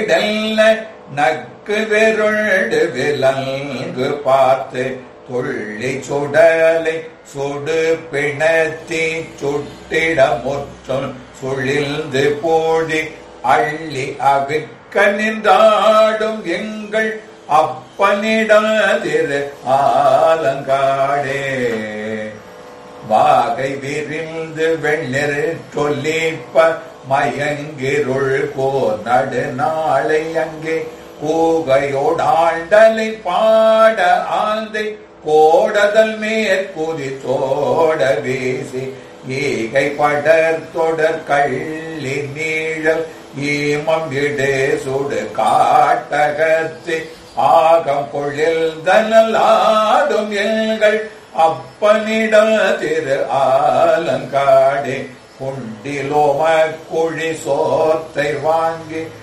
இடல்ல நக்கு வெருள் விலங்கு பார்த்து துள்ளி சுடலை சுடு பிணத்தி சுட்டிட முற்றும் சுழிந்து போடி அள்ளி அவிக்க நின்றாடும் எங்கள் அப்பனிடாதிரு ஆலங்காடே வாகை விரிந்து வெண்ணிறு சொல்லிப்ப மயங்கிருள் கோ நடு நாளை அங்கே கூகையோடாண்டலை பாட ஆந்தை கோடதல் மேற்குதி தோட வீசி ஈகை படர் தொடர் கள்ளி நீழல் ஈமம் இடு சுடு காட்டகத்து ஆகம் பொழில் தனலாடும் எங்கள் அப்பனிட திரு ஆலங்காடே குண்டிலோம குழி சோத்தை வாங்கி